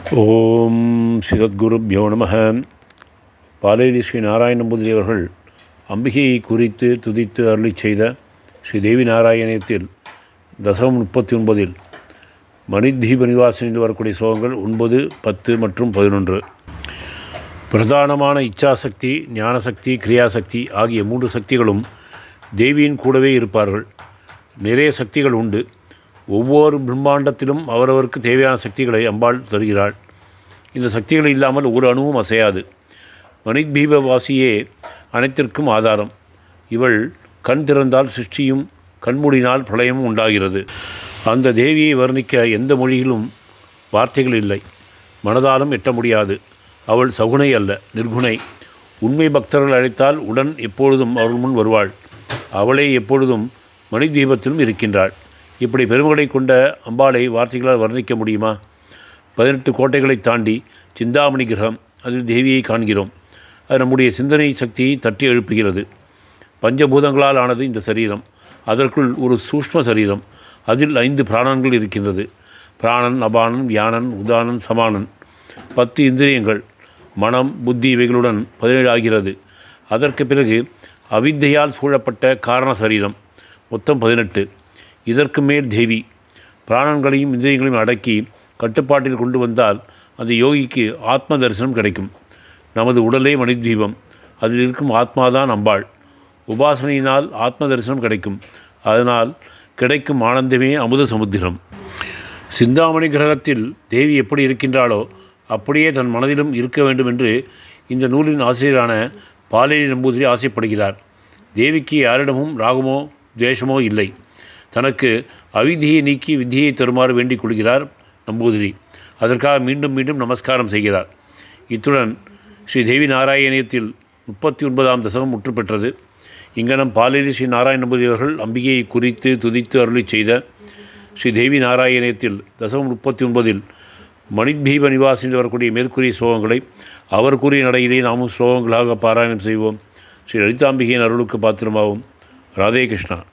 ஓம் சிவத்குருப்யோ நம பாலேரி ஸ்ரீ நாராயணபுதிரி அவர்கள் அம்பிகையை குறித்து துதித்து அருளி செய்த ஸ்ரீ தேவி நாராயணத்தில் தசமம் முப்பத்தி ஒன்பதில் மணித்தீப நிவாசனில் வரக்கூடிய ஸ்லோகங்கள் ஒன்பது பத்து மற்றும் பதினொன்று பிரதானமான இச்சாசக்தி ஞானசக்தி கிரியாசக்தி ஆகிய மூன்று சக்திகளும் தேவியின் கூடவே இருப்பார்கள் நிறைய சக்திகள் உண்டு ஒவ்வொரு பிரம்மாண்டத்திலும் அவரவருக்கு தேவையான சக்திகளை அம்பாள் தருகிறாள் இந்த சக்திகள் இல்லாமல் ஒரு அணுவும் அசையாது மணித்பீபவாசியே அனைத்திற்கும் ஆதாரம் இவள் கண் திறந்தால் சிருஷ்டியும் கண்மூடினால் பிரளயமும் உண்டாகிறது அந்த தேவியை வர்ணிக்க எந்த மொழியிலும் வார்த்தைகள் இல்லை மனதாலும் எட்ட முடியாது அவள் சகுனை அல்ல நிர்குணை உண்மை பக்தர்கள் அழைத்தால் உடன் எப்பொழுதும் அவர்கள் முன் வருவாள் அவளே எப்பொழுதும் மணி தீபத்திலும் இருக்கின்றாள் இப்படி பெருமைகளை கொண்ட அம்பாளை வார்த்தைகளால் வர்ணிக்க முடியுமா பதினெட்டு கோட்டைகளை தாண்டி சிந்தாமணி கிரகம் அதில் தேவியை காண்கிறோம் அது நம்முடைய சிந்தனை சக்தியை தட்டி எழுப்புகிறது பஞ்சபூதங்களால் ஆனது இந்த சரீரம் அதற்குள் ஒரு சூஷ்ம சரீரம் அதில் ஐந்து பிராணன்கள் இருக்கின்றது பிராணன் அபானன் யானன் உதானன் சமானன் பத்து இந்திரியங்கள் மனம் புத்தி இவைகளுடன் பதினேழு ஆகிறது அதற்கு பிறகு அவித்தையால் சூழப்பட்ட காரண சரீரம் மொத்தம் பதினெட்டு இதற்கு மேல் தேவி பிராணன்களையும் இந்திரியங்களையும் அடக்கி கட்டுப்பாட்டில் கொண்டு வந்தால் அந்த யோகிக்கு ஆத்ம தரிசனம் கிடைக்கும் நமது உடலே மணித்தீபம் அதில் இருக்கும் ஆத்மாதான் அம்பாள் உபாசனையினால் ஆத்ம தரிசனம் கிடைக்கும் அதனால் கிடைக்கும் ஆனந்தமே அமுத சமுத்திரம் சிந்தாமணி கிரகத்தில் தேவி எப்படி இருக்கின்றாளோ அப்படியே தன் மனதிலும் இருக்க வேண்டும் என்று இந்த நூலின் ஆசிரியரான பாலேரி நம்பூதிரி ஆசைப்படுகிறார் தேவிக்கு யாரிடமும் ராகமோ துவேஷமோ இல்லை தனக்கு அவிதியை நீக்கி வித்தியை தருமாறு வேண்டிக் கொள்கிறார் நம்பூதிரி அதற்காக மீண்டும் மீண்டும் நமஸ்காரம் செய்கிறார் இத்துடன் ஸ்ரீ தேவி நாராயணியத்தில் முப்பத்தி ஒன்பதாம் தசகம் முற்று பெற்றது இங்கனம் பாலேரி ஸ்ரீ நாராயண நம்பூதிரி அவர்கள் அம்பிகையை குறித்து துதித்து அருளி செய்த ஸ்ரீ தேவி நாராயணியத்தில் தசகம் முப்பத்தி ஒன்பதில் மணித்பீப நிவாசில் வரக்கூடிய மேற்கூறிய ஸ்லோகங்களை அவர் கூறிய நடையிலே நாமும் ஸ்லோகங்களாக பாராயணம் செய்வோம் ஸ்ரீ லலிதாம்பிகையின் அருளுக்கு பாத்திரமாகும் ராதே கிருஷ்ணா